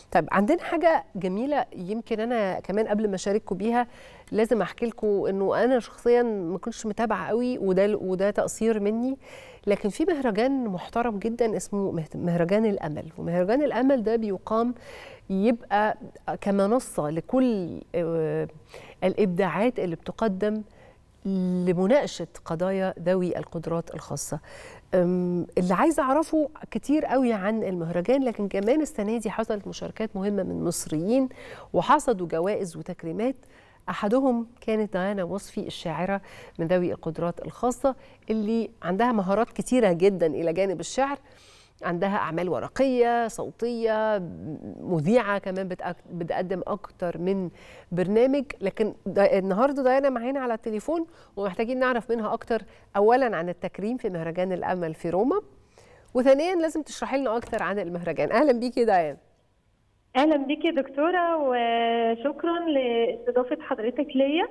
طيب عندنا حاجة جميلة يمكن أنا كمان قبل ما أشارككم بيها لازم أحكي لكم إنه أنا شخصيا ما كنتش متابعة قوي وده وده تقصير مني لكن في مهرجان محترم جدا اسمه مهرجان الأمل ومهرجان الأمل ده بيقام يبقى كمنصة لكل الإبداعات اللي بتقدم لمناقشة قضايا ذوي القدرات الخاصة اللي عايزة أعرفه كتير قوي عن المهرجان لكن كمان السنة دي حصلت مشاركات مهمة من مصريين وحصدوا جوائز وتكريمات أحدهم كانت ديانا وصفي الشاعرة من ذوي القدرات الخاصة اللي عندها مهارات كتيرة جدا إلى جانب الشعر عندها أعمال ورقية صوتية مذيعة كمان بتقدم أكتر من برنامج لكن النهاردة ديانا معانا على التليفون ومحتاجين نعرف منها أكتر أولا عن التكريم في مهرجان الأمل في روما وثانيا لازم تشرحي لنا أكتر عن المهرجان أهلا بيكي ديانا أهلا بيكي يا دكتورة وشكرا لاستضافة حضرتك ليا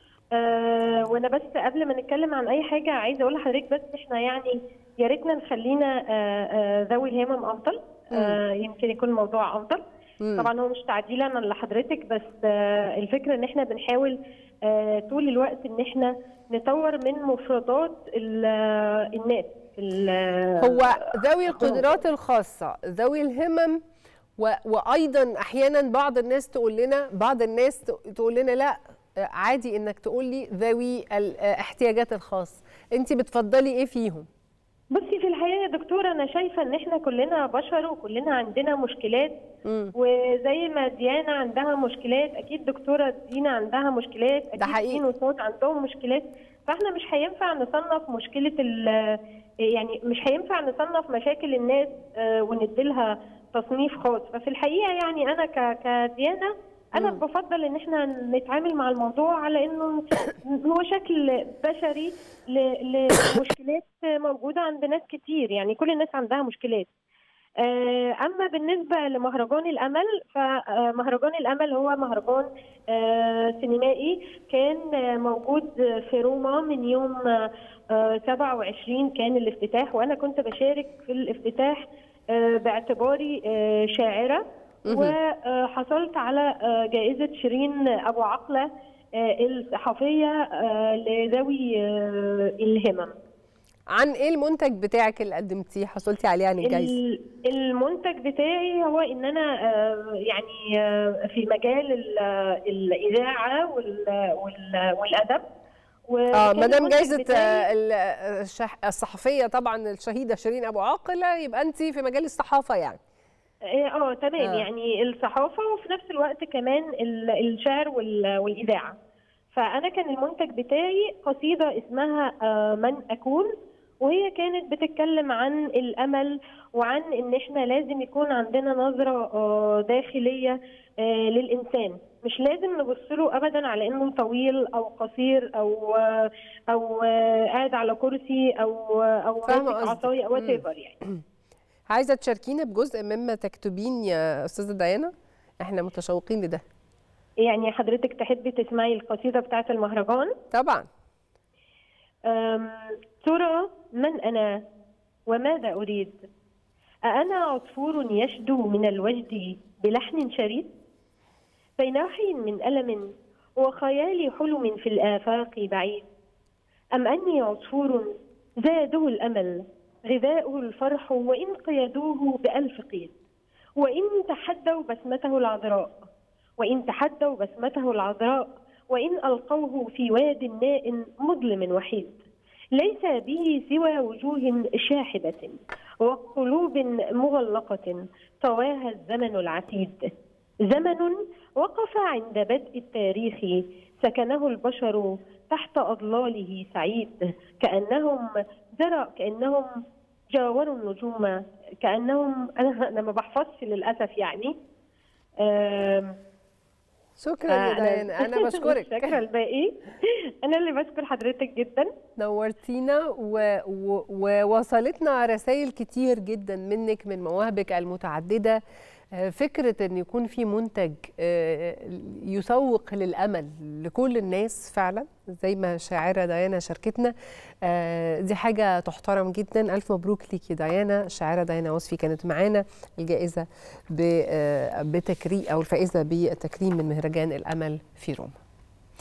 أه وانا بس قبل ما نتكلم عن اي حاجه عايزه اقول لحضرتك بس احنا يعني يا ريتنا نخلينا ذوي الهمم افضل آه يمكن يكون الموضوع افضل مم. طبعا هو مش تعديلا لحضرتك بس آه الفكره ان احنا بنحاول آه طول الوقت ان احنا نطور من مفردات الناس هو ذوي القدرات الخاصه ذوي الهمم وايضا احيانا بعض الناس تقول لنا بعض الناس تقول لنا لا عادي انك تقول لي ذوي الاحتياجات الخاصه انت بتفضلي ايه فيهم بصي في الحقيقه يا دكتوره انا شايفه ان احنا كلنا بشر وكلنا عندنا مشكلات م. وزي ما ديانا عندها مشكلات اكيد دكتوره دينا عندها مشكلات اكيد ده حقيقي. دين وصوت عندهم مشكلات فاحنا مش هينفع نصنف مشكله يعني مش هينفع نصنف مشاكل الناس ونديلها تصنيف خاص ففي الحقيقه يعني انا كديانه انا بفضل ان احنا نتعامل مع الموضوع على انه هو شكل بشري لمشكلات موجوده عند ناس كتير يعني كل الناس عندها مشكلات اما بالنسبه لمهرجان الامل فمهرجان الامل هو مهرجان سينمائي كان موجود في روما من يوم 27 كان الافتتاح وانا كنت بشارك في الافتتاح باعتباري شاعره وحصلت على جائزة شيرين أبو عقلة الصحفية لذوي الهمم عن ايه المنتج بتاعك اللي قدمتيه حصلتي عليه عن الجائزه المنتج بتاعي هو ان انا يعني في مجال الاذاعه والادب اه ما دام جائزه الصحفيه طبعا الشهيده شيرين ابو عاقله يبقى انت في مجال الصحافه يعني اه تمام آه. يعني الصحافه وفي نفس الوقت كمان الشعر والاذاعه فانا كان المنتج بتاعي قصيده اسمها آه من اكون وهي كانت بتتكلم عن الامل وعن ان احنا لازم يكون عندنا نظره آه داخليه آه للانسان مش لازم نبص له ابدا على انه طويل او قصير او او قاعد على كرسي او او ماسك عصايه او يعني عايزه تشاركينا بجزء مما تكتبين يا استاذه ديانا احنا متشوقين لده يعني حضرتك تحبي تسمعي القصيده بتاعه المهرجان طبعا ترى من انا وماذا اريد أأنا عصفور يشدو من الوجد بلحن شريد بين وحي من ألم وخيال حلم في الآفاق بعيد أم أني عصفور زاده الأمل غذاؤه الفرح وإن قيدوه بألف قيد وإن تحدوا بسمته العذراء وإن تحدوا بسمته العذراء وإن ألقوه في واد ناء مظلم وحيد ليس به سوى وجوه شاحبة وقلوب مغلقة طواها الزمن العتيد زمن وقف عند بدء التاريخ سكنه البشر تحت أضلاله سعيد كأنهم جرى كأنهم جاوروا النجوم كأنهم أنا أنا ما بحفظش للأسف يعني شكرا يا ديان انا بشكرك شكرا الباقي انا اللي بشكر حضرتك جدا نورتينا ووصلتنا رسائل كتير جدا منك من مواهبك المتعدده فكره ان يكون في منتج يسوق للامل لكل الناس فعلا زي ما شاعره ديانا شاركتنا دي حاجه تحترم جدا الف مبروك ليكي ديانا الشاعره ديانا وصفي كانت معانا الجائزه بتكريم او الفائزه بتكريم من مهرجان الامل في روما